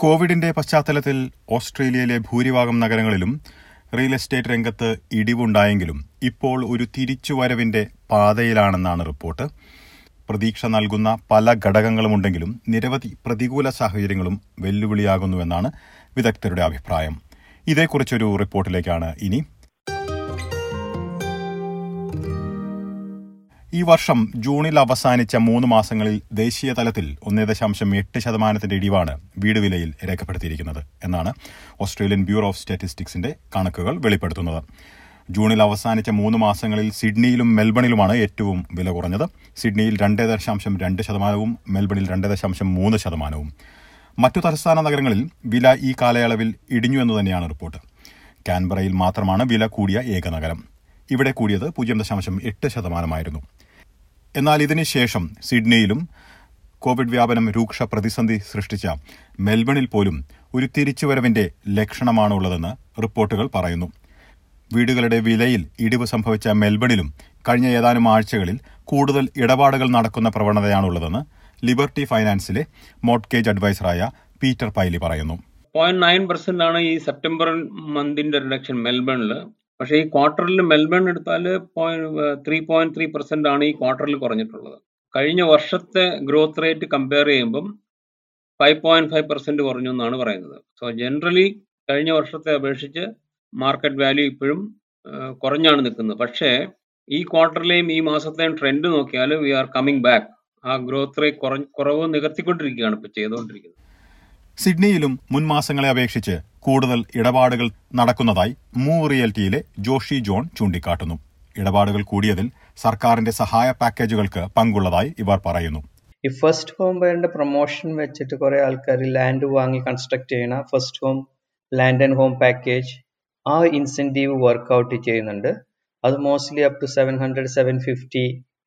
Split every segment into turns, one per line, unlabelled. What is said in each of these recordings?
കോവിഡിന്റെ പശ്ചാത്തലത്തിൽ ഓസ്ട്രേലിയയിലെ ഭൂരിഭാഗം നഗരങ്ങളിലും റിയൽ എസ്റ്റേറ്റ് രംഗത്ത് ഇടിവുണ്ടായെങ്കിലും ഇപ്പോൾ ഒരു തിരിച്ചുവരവിന്റെ പാതയിലാണെന്നാണ് റിപ്പോർട്ട് പ്രതീക്ഷ നൽകുന്ന പല ഘടകങ്ങളുമുണ്ടെങ്കിലും നിരവധി പ്രതികൂല സാഹചര്യങ്ങളും വെല്ലുവിളിയാകുന്നുവെന്നാണ് വിദഗ്ധരുടെ അഭിപ്രായം ഇതേക്കുറിച്ചൊരു റിപ്പോർട്ടിലേക്കാണ് ഇനി ഈ വർഷം ജൂണിൽ അവസാനിച്ച മൂന്ന് മാസങ്ങളിൽ ദേശീയ തലത്തിൽ ഒന്നേ ദശാംശം എട്ട് ശതമാനത്തിന്റെ ഇടിവാണ് വീട് വിലയിൽ രേഖപ്പെടുത്തിയിരിക്കുന്നത് എന്നാണ് ഓസ്ട്രേലിയൻ ബ്യൂറോ ഓഫ് സ്റ്റാറ്റിസ്റ്റിക്സിന്റെ കണക്കുകൾ വെളിപ്പെടുത്തുന്നത് ജൂണിൽ അവസാനിച്ച മൂന്ന് മാസങ്ങളിൽ സിഡ്നിയിലും മെൽബണിലുമാണ് ഏറ്റവും വില കുറഞ്ഞത് സിഡ്നിയിൽ രണ്ട് ദശാംശം രണ്ട് ശതമാനവും മെൽബണിൽ രണ്ട് ദശാംശം മൂന്ന് ശതമാനവും മറ്റു തലസ്ഥാന നഗരങ്ങളിൽ വില ഈ കാലയളവിൽ ഇടിഞ്ഞു എന്ന് തന്നെയാണ് റിപ്പോർട്ട് കാൻബറയിൽ മാത്രമാണ് വില കൂടിയ ഏക നഗരം ഇവിടെ കൂടിയത് പൂജ്യം ദശാംശം എട്ട് ശതമാനമായിരുന്നു എന്നാൽ ഇതിന് ശേഷം സിഡ്നിയിലും കോവിഡ് വ്യാപനം രൂക്ഷ പ്രതിസന്ധി സൃഷ്ടിച്ച മെൽബണിൽ പോലും ഒരു തിരിച്ചുവരവിന്റെ ലക്ഷണമാണുള്ളതെന്ന് റിപ്പോർട്ടുകൾ പറയുന്നു വീടുകളുടെ വിലയിൽ ഇടിവ് സംഭവിച്ച മെൽബണിലും കഴിഞ്ഞ ഏതാനും ആഴ്ചകളിൽ കൂടുതൽ ഇടപാടുകൾ നടക്കുന്ന പ്രവണതയാണുള്ളതെന്ന് ലിബർട്ടി ഫൈനാൻസിലെ മോട്ട്ഗേജ് അഡ്വൈസറായ പീറ്റർ പൈലി പറയുന്നു
പോയിന്റ് നയൻ പെർസെന്റ് ആണ് ഈ സെപ്റ്റംബർ മന്തിന്റെ റിഡക്ഷൻ മെൽബണിൽ പക്ഷേ ഈ ക്വാർട്ടറിൽ മെൽബൺ എടുത്താൽ ത്രീ പോയിന്റ് ത്രീ പെർസെന്റ് ആണ് ഈ ക്വാർട്ടറിൽ കുറഞ്ഞിട്ടുള്ളത് കഴിഞ്ഞ വർഷത്തെ ഗ്രോത്ത് റേറ്റ് കമ്പയർ ചെയ്യുമ്പം ഫൈവ് പോയിന്റ് ഫൈവ് പെർസെന്റ് കുറഞ്ഞു എന്നാണ് പറയുന്നത് സോ ജനറലി കഴിഞ്ഞ വർഷത്തെ അപേക്ഷിച്ച് മാർക്കറ്റ് വാല്യൂ ഇപ്പോഴും കുറഞ്ഞാണ് നിൽക്കുന്നത് പക്ഷേ ഈ ക്വാർട്ടറിലെയും ഈ മാസത്തെയും ട്രെൻഡ് നോക്കിയാൽ വി ആർ കമ്മിങ് ബാക്ക് ആ ഗ്രോത്ത് റേറ്റ് കുറഞ്ഞ കുറവ് നികത്തിക്കൊണ്ടിരിക്കുകയാണ് ഇപ്പോൾ ചെയ്തുകൊണ്ടിരിക്കുന്നത്
സിഡ്നിയിലും മുൻ മാസങ്ങളെ അപേക്ഷിച്ച് കൂടുതൽ ഇടപാടുകൾ നടക്കുന്നതായി മൂ റിയൽറ്റിയിലെ ജോഷി ജോൺ ചൂണ്ടിക്കാട്ടുന്നു ഇടപാടുകൾ കൂടിയതിൽ സർക്കാരിന്റെ സഹായ പാക്കേജുകൾക്ക് പങ്കുള്ളതായി ഇവർ പറയുന്നു
ഈ ഫസ്റ്റ് ഹോം ബയറിന്റെ പ്രൊമോഷൻ വെച്ചിട്ട് കുറെ ആൾക്കാർ ലാൻഡ് വാങ്ങി കൺസ്ട്രക്ട് ചെയ്യണ first home land and home package ആ ഇൻസെന്റീവ് വർക്ക്ഔട്ട് ചെയ്യുന്നുണ്ട് അത് mostly up to seven hundred seven fifty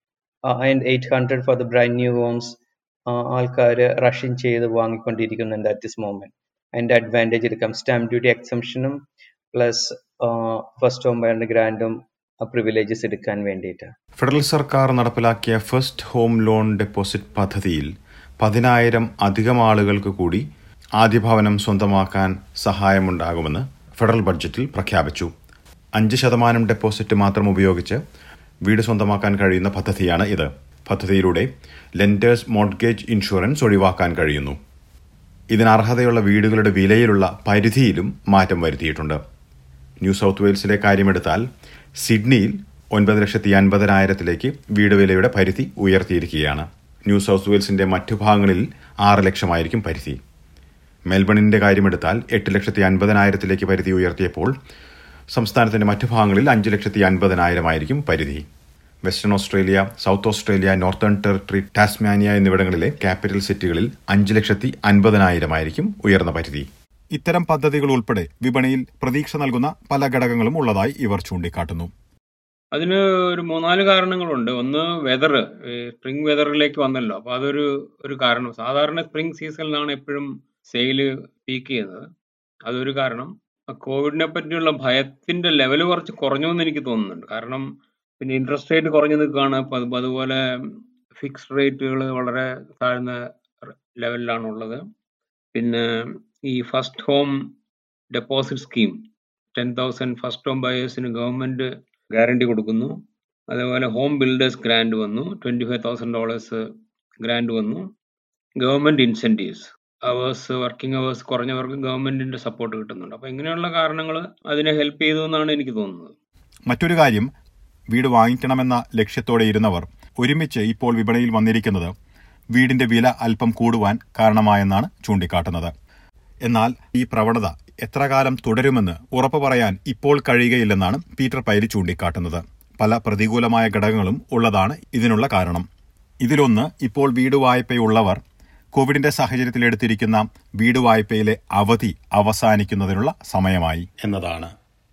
and eight hundred for the brand new homes ആൾക്കാർ റഷ്യൻ ചെയ്ത് വാങ്ങിക്കൊണ്ടിരിക്കുന്നുണ്ട് അറ്റ് ദിസ് മോമെന്റ് അതിന്റെ അഡ്വാൻറ്റേജ് എടുക്കാം സ്റ്റാമ്പ് ഡ്യൂട്ടി എക്സംഷനും പ്ലസ് ഫസ്റ്റ് ഹോം ബയറിന്റെ ഗ്രാൻഡും പ്രിവിലേജസ് എടുക്കാൻ വേണ്ടിയിട്ട്
ഫെഡറൽ സർക്കാർ നടപ്പിലാക്കിയ ഫസ്റ്റ് ഹോം ലോൺ ഡെപ്പോസിറ്റ് പദ്ധതിയിൽ പതിനായിരം അധികം ആളുകൾക്ക് കൂടി ആദ്യ ഭവനം സ്വന്തമാക്കാൻ സഹായമുണ്ടാകുമെന്ന് ഫെഡറൽ ബഡ്ജറ്റിൽ പ്രഖ്യാപിച്ചു അഞ്ച് ശതമാനം ഡെപ്പോസിറ്റ് മാത്രം ഉപയോഗിച്ച് വീട് സ്വന്തമാക്കാൻ കഴിയുന്ന പദ്ധതിയാണ് ഇത് പദ്ധതിയിലൂടെ ലെൻഡേഴ്സ് മോർഗേജ് ഇൻഷുറൻസ് ഒഴിവാക്കാൻ കഴിയുന്നു ഇതിന് അർഹതയുള്ള വീടുകളുടെ വിലയിലുള്ള പരിധിയിലും മാറ്റം വരുത്തിയിട്ടുണ്ട് ന്യൂ സൗത്ത് വെയിൽസിലെ കാര്യമെടുത്താൽ സിഡ്നിയിൽ ഒൻപത് ലക്ഷത്തി അൻപതിനായിരത്തിലേക്ക് വീട് വിലയുടെ പരിധി ഉയർത്തിയിരിക്കുകയാണ് ന്യൂ സൗത്ത് വെയിൽസിന്റെ മറ്റു ഭാഗങ്ങളിൽ ആറ് ലക്ഷമായിരിക്കും പരിധി മെൽബണിന്റെ കാര്യമെടുത്താൽ എട്ട് ലക്ഷത്തി അൻപതിനായിരത്തിലേക്ക് പരിധി ഉയർത്തിയപ്പോൾ സംസ്ഥാനത്തിന്റെ മറ്റു ഭാഗങ്ങളിൽ അഞ്ച് ലക്ഷത്തി അൻപതിനായിരമായിരിക്കും പരിധി Western Australia South Australia Northern Territory Tasmania എന്നിവിടങ്ങളിലെ ക്യാപിറ്റൽ സിറ്റികളിൽ അഞ്ച് ലക്ഷത്തി അൻപതിനായിരമായിരിക്കും ഉയർന്ന പരിധി ഇത്തരം പദ്ധതികൾ ഉൾപ്പെടെ വിപണിയിൽ പ്രതീക്ഷ നൽകുന്ന പല ഘടകങ്ങളും ഉള്ളതായി ഇവർ ചൂണ്ടിക്കാട്ടുന്നു
അതിന് ഒരു മൂന്നാല് കാരണങ്ങളുണ്ട് ഒന്ന് വെതർ സ്പ്രിംഗ് വെതറിലേക്ക് വന്നല്ലോ അപ്പോൾ അതൊരു ഒരു കാരണം സാധാരണ സ്പ്രിംഗ് സീസണിലാണ് എപ്പോഴും സെയില് പീക്ക് ചെയ്യുന്നത് അതൊരു കാരണം കോവിഡിനെ പറ്റിയുള്ള ഭയത്തിന്റെ ലെവൽ കുറച്ച് കുറഞ്ഞു എന്ന് എനിക്ക് തോന്നുന്നുണ്ട് കാരണം പിന്നെ ഇൻട്രസ്റ്റ് റേറ്റ് കുറഞ്ഞു നിൽക്കുകയാണ് അപ്പം അതുപോലെ ഫിക്സ്ഡ് റേറ്റുകൾ വളരെ താഴ്ന്ന ലെവലിലാണ് ഉള്ളത് പിന്നെ ഈ first home deposit scheme ten thousand first home ബയേഴ്സിന് ഗവൺമെന്റ് ഗ്യാരണ്ടി കൊടുക്കുന്നു അതേപോലെ ഹോം ബിൽഡേഴ്സ് ഗ്രാൻഡ് വന്നു twenty five thousand dollars grant വന്നു government incentives hours working hours കുറഞ്ഞവർക്ക് ഗവൺമെന്റിന്റെ സപ്പോർട്ട് കിട്ടുന്നുണ്ട് അപ്പൊ ഇങ്ങനെയുള്ള കാരണങ്ങൾ അതിനെ ഹെൽപ്പ് ചെയ്തു എന്നാണ് എനിക്ക് തോന്നുന്നത്
മറ്റൊരു കാര്യം വീട് വാങ്ങിക്കണമെന്ന ലക്ഷ്യത്തോടെ ഇരുന്നവർ ഒരുമിച്ച് ഇപ്പോൾ വിപണിയിൽ വന്നിരിക്കുന്നത് വീടിന്റെ വില അല്പം കൂടുവാൻ കാരണമായെന്നാണ് ചൂണ്ടിക്കാട്ടുന്നത് എന്നാൽ ഈ പ്രവണത എത്ര കാലം തുടരുമെന്ന് ഉറപ്പു പറയാൻ ഇപ്പോൾ കഴിയുകയില്ലെന്നാണ് പീറ്റർ പൈലി ചൂണ്ടിക്കാട്ടുന്നത് പല പ്രതികൂലമായ ഘടകങ്ങളും ഉള്ളതാണ് ഇതിനുള്ള കാരണം ഇതിലൊന്ന് ഇപ്പോൾ വീട് വായ്പയുള്ളവർ കോവിഡിന്റെ സാഹചര്യത്തിൽ എടുത്തിരിക്കുന്ന വീട് വായ്പയിലെ അവധി അവസാനിക്കുന്നതിനുള്ള സമയമായി എന്നതാണ്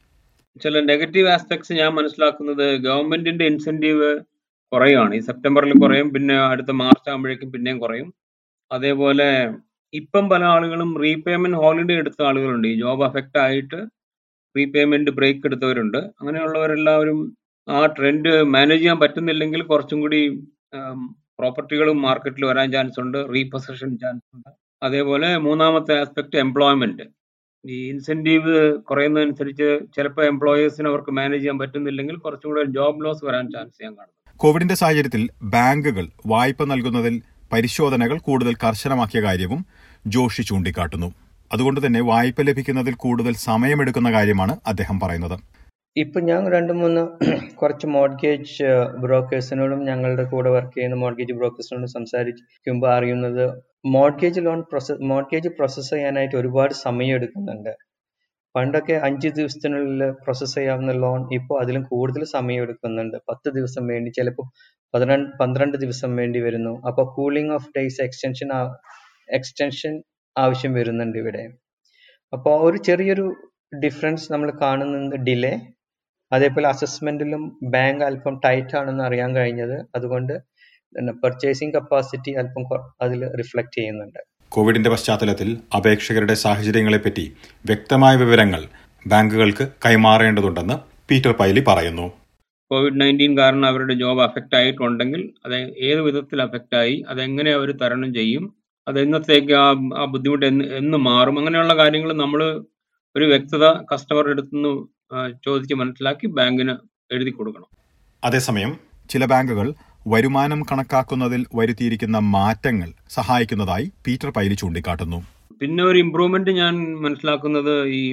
ചില നെഗറ്റീവ് ആസ്പെക്ട്സ് ഞാൻ മനസ്സിലാക്കുന്നത് ഗവൺമെന്റിന്റെ ഇൻസെന്റീവ് കുറയുകയാണ് ഈ സെപ്റ്റംബറിൽ കുറയും പിന്നെ അടുത്ത മാർച്ച് ആകുമ്പോഴേക്കും പിന്നെയും കുറയും അതേപോലെ ഇപ്പം പല ആളുകളും റീപേയ്മെന്റ് ഹോളിഡേ എടുത്ത ആളുകളുണ്ട് ഈ ജോബ് അഫക്റ്റ് ആയിട്ട് റീപേയ്മെന്റ് ബ്രേക്ക് എടുത്തവരുണ്ട് അങ്ങനെയുള്ളവരെല്ലാവരും ആ ട്രെൻഡ് മാനേജ് ചെയ്യാൻ പറ്റുന്നില്ലെങ്കിൽ കുറച്ചും കൂടി പ്രോപ്പർട്ടികളും മാർക്കറ്റിൽ വരാൻ ചാൻസ് ഉണ്ട് റീപൊസഷൻ ചാൻസ് ഉണ്ട് അതേപോലെ മൂന്നാമത്തെ ആസ്പെക്ട് എംപ്ലോയ്മെന്റ് ഈ ഇൻസെന്റീവ് കുറയുന്നതനുസരിച്ച് ചിലപ്പോൾ എംപ്ലോയേഴ്സിന് അവർക്ക് മാനേജ് ചെയ്യാൻ പറ്റുന്നില്ലെങ്കിൽ കുറച്ചും കൂടെ ജോബ് ലോസ് വരാൻ ചാൻസ് ഞാൻ കാണുന്നു
കോവിഡിന്റെ സാഹചര്യത്തിൽ ബാങ്കുകൾ വായ്പ നൽകുന്നതിൽ പരിശോധനകൾ കൂടുതൽ കർശനമാക്കിയ കാര്യവും ജോഷി ചൂണ്ടിക്കാട്ടുന്നു അതുകൊണ്ട് തന്നെ വായ്പ ലഭിക്കുന്നതിൽ കൂടുതൽ സമയമെടുക്കുന്ന കാര്യമാണ് അദ്ദേഹം പറയുന്നത്
ഇപ്പൊ ഞാൻ രണ്ട് മൂന്ന് കുറച്ച് മോഡ്ഗേജ് ബ്രോക്കേഴ്സിനോടും ഞങ്ങളുടെ കൂടെ വർക്ക് ചെയ്യുന്ന മോഡ്ഗേജ് ബ്രോക്കേഴ്സിനോടും സംസാരിക്കുമ്പോൾ അറിയുന്നത് mortgage loan process mortgage process ചെയ്യാനായിട്ട് ഒരുപാട് സമയം എടുക്കുന്നുണ്ട് പണ്ടൊക്കെ അഞ്ച് ദിവസത്തിനുള്ളിൽ പ്രോസസ്സ് ചെയ്യാവുന്ന ലോൺ ഇപ്പോൾ അതിലും കൂടുതൽ സമയം എടുക്കുന്നുണ്ട് പത്ത് ദിവസം വേണ്ടി ചിലപ്പോൾ പതിനെണ്ട് പന്ത്രണ്ട് ദിവസം വേണ്ടി വരുന്നു അപ്പോൾ cooling off days extension extension ആവശ്യം വരുന്നുണ്ട് ഇവിടെ അപ്പോൾ ഒരു ചെറിയൊരു ഡിഫറൻസ് നമ്മൾ കാണുന്നത് ഡിലേ അതേപോലെ അസസ്മെന്റിലും ബാങ്ക് അല്പം ടൈറ്റ് ആണെന്ന് അറിയാൻ കഴിഞ്ഞത് അതുകൊണ്ട് പർച്ചേസിംഗ് കപ്പാസിറ്റി അല്പം അതിൽ റിഫ്ലക്ട് ചെയ്യുന്നുണ്ട്
കോവിഡിന്റെ പശ്ചാത്തലത്തിൽ അപേക്ഷകരുടെ സാഹചര്യങ്ങളെപ്പറ്റി വ്യക്തമായ വിവരങ്ങൾ ബാങ്കുകൾക്ക് കൈമാറേണ്ടതുണ്ടെന്ന് പീറ്റർ പൈലി പറയുന്നു
കോവിഡ് നയൻറ്റീൻ കാരണം അവരുടെ ജോബ് അഫക്റ്റ് ആയിട്ടുണ്ടെങ്കിൽ അത് ഏത് വിധത്തിൽ അഫക്റ്റ് ആയി അതെങ്ങനെ അവർ തരണം ചെയ്യും അത് എന്നത്തേക്ക് ആ ആ ബുദ്ധിമുട്ട് എന്ന് എന്ന് മാറും അങ്ങനെയുള്ള കാര്യങ്ങൾ നമ്മൾ ഒരു വ്യക്തത കസ്റ്റമറുടെ അടുത്തുനിന്ന് ചോദിച്ച് മനസ്സിലാക്കി ബാങ്കിന് എഴുതി കൊടുക്കണം
അതേസമയം ചില ബാങ്കുകൾ വരുമാനം കണക്കാക്കുന്നതിൽ വരുത്തിയിരിക്കുന്ന മാറ്റങ്ങൾ സഹായിക്കുന്നതായി പീറ്റർ പൈലി ചൂണ്ടിക്കാട്ടുന്നു
പിന്നെ ഒരു ഇമ്പ്രൂവ്മെന്റ് ഞാൻ മനസ്സിലാക്കുന്നത് ഈ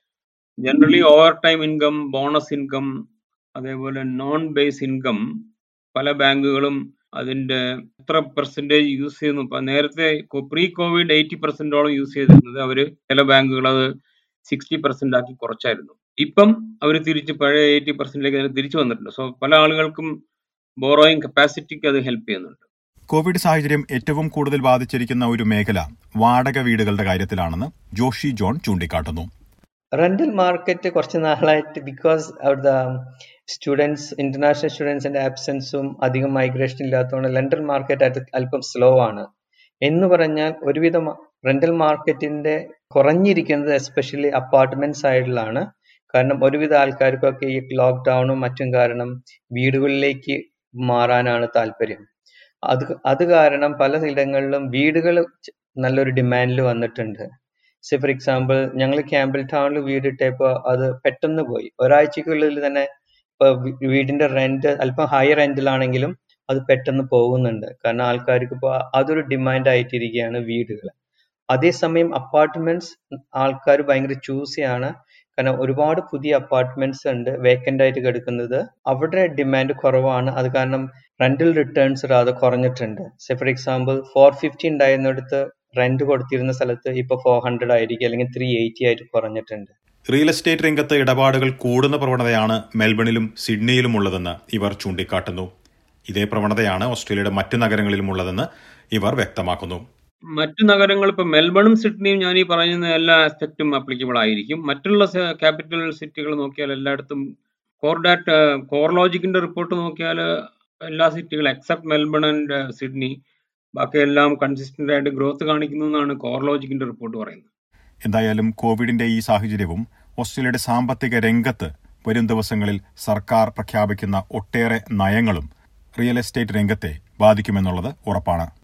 generally over time income bonus income അതേപോലെ നോൺ ബേസ് ഇൻകം പല ബാങ്കുകളും അതിന്റെ എത്ര പെർസെൻറ്റേജ് യൂസ് ചെയ്യുന്നു ഇപ്പൊ നേരത്തെ പ്രീ കോവിഡ് എയ്റ്റി പെർസെന്റോളം യൂസ് ചെയ്തിരുന്നത് അവര് ചില ബാങ്കുകൾ അത് സിക്സ്റ്റി പെർസെന്റ് ആക്കി കുറച്ചായിരുന്നു ഇപ്പം അവർ തിരിച്ച് പഴയ എയ്റ്റി പെർസെന്റിലേക്ക് തിരിച്ചു വന്നിട്ടുണ്ട് സോ പല ആളുകൾക്കും ബോറോയിങ് കപ്പാസിറ്റിക്ക് അത് ഹെൽപ്പ് ചെയ്യുന്നുണ്ട്
കോവിഡ് സാഹചര്യം ഏറ്റവും കൂടുതൽ ബാധിച്ചിരിക്കുന്ന ഒരു മേഖല വാടക വീടുകളുടെ കാര്യത്തിലാണെന്ന് ജോഷി ജോൺ ചൂണ്ടിക്കാട്ടുന്നു
റെന്റൽ മാർക്കറ്റ് കുറച്ച് നാളായിട്ട് ബിക്കോസ് അവിടുത്തെ സ്റ്റുഡൻസ് ഇന്റർനാഷണൽ സ്റ്റുഡൻസിന്റെ ആബ്സെൻസും അധികം മൈഗ്രേഷൻ ഇല്ലാത്തതുകൊണ്ട് റെന്റൽ മാർക്കറ്റ് അല്പം സ്ലോ ആണ് എന്ന് പറഞ്ഞാൽ ഒരുവിധം റെന്റൽ മാർക്കറ്റിന്റെ കുറഞ്ഞിരിക്കുന്നത് എസ്പെഷ്യലി അപ്പാർട്ട്മെന്റ് സൈഡിലാണ് കാരണം ഒരുവിധ ആൾക്കാർക്കൊക്കെ ഈ ലോക്ക്ഡൌണും മറ്റും കാരണം വീടുകളിലേക്ക് മാറാനാണ് താല്പര്യം അത് അത് കാരണം പല ഇടങ്ങളിലും വീടുകൾ നല്ലൊരു ഡിമാൻഡിൽ വന്നിട്ടുണ്ട് സെ ഫോർ എക്സാമ്പിൾ ഞങ്ങൾ ക്യാമ്പിൾ ടൗണിൽ വീടിട്ടപ്പോൾ അത് പെട്ടെന്ന് പോയി ഒരാഴ്ചക്കുള്ളിൽ തന്നെ ഇപ്പൊ വീടിന്റെ റെന്റ് അല്പം ഹൈ റെന്റിലാണെങ്കിലും അത് പെട്ടെന്ന് പോകുന്നുണ്ട് കാരണം ആൾക്കാർക്ക് ഇപ്പോൾ അതൊരു ഡിമാൻഡ് ആയിട്ടിരിക്കുകയാണ് വീടുകൾ അതേസമയം അപ്പാർട്ട്മെന്റ്സ് ആൾക്കാർ ഭയങ്കര ചൂസ് ചെയ്യാണ് കാരണം ഒരുപാട് പുതിയ അപ്പാർട്ട്മെന്റ്സ് ഉണ്ട് വേക്കൻ്റ് ആയിട്ട് കിടക്കുന്നത് അവിടെ ഡിമാൻഡ് കുറവാണ് അത് കാരണം റെന്റൽ റിട്ടേൺസ് അത് കുറഞ്ഞിട്ടുണ്ട് say for example for fifty ഉണ്ടായിരുന്നിടത്ത് റെന്റ് കൊടുത്തിരുന്ന സ്ഥലത്ത് ഇപ്പൊ ഫോർ ഹൺഡ്രഡ് ആയിരിക്കും അല്ലെങ്കിൽ ത്രീ എയ്റ്റി ആയിട്ട് കുറഞ്ഞിട്ടുണ്ട്
റിയൽ എസ്റ്റേറ്റ് രംഗത്ത് ഇടപാടുകൾ കൂടുന്ന പ്രവണതയാണ് മെൽബണിലും സിഡ്നിയിലും ഉള്ളതെന്ന് ഇവർ ചൂണ്ടിക്കാട്ടുന്നു ഇതേ പ്രവണതയാണ് ഓസ്ട്രേലിയയുടെ മറ്റ് നഗരങ്ങളിലും ഉള്ളതെന്ന് ഇവർ വ്യക്തമാക്കുന്നു
മറ്റു നഗരങ്ങൾ ഇപ്പൊ മെൽബണും സിഡ്നിയും ഞാൻ ഈ പറയുന്ന എല്ലാ ആസ്പെക്റ്റും അപ്ലിക്കബിൾ ആയിരിക്കും മറ്റുള്ള ക്യാപിറ്റൽ സിറ്റികൾ നോക്കിയാൽ എല്ലായിടത്തും കോർഡാറ്റ് കോർലോജിക്കിന്റെ റിപ്പോർട്ട് നോക്കിയാൽ എല്ലാ സിറ്റികളും എക്സെപ്റ്റ് മെൽബൺ ആൻഡ് സിഡ്നി ബാക്കിയെല്ലാം കൺസിസ്റ്റന്റ് ആയിട്ട് ഗ്രോത്ത് കാണിക്കുന്നു എന്നാണ് കോർലോജിക്കിന്റെ റിപ്പോർട്ട് പറയുന്നത്
എന്തായാലും കോവിഡിന്റെ ഈ സാഹചര്യവും ഓസ്ട്രേലിയയുടെ സാമ്പത്തിക രംഗത്ത് വരും ദിവസങ്ങളിൽ സർക്കാർ പ്രഖ്യാപിക്കുന്ന ഒട്ടേറെ നയങ്ങളും റിയൽ എസ്റ്റേറ്റ് രംഗത്തെ ബാധിക്കുമെന്നുള്ളത് ഉറപ്പാണ്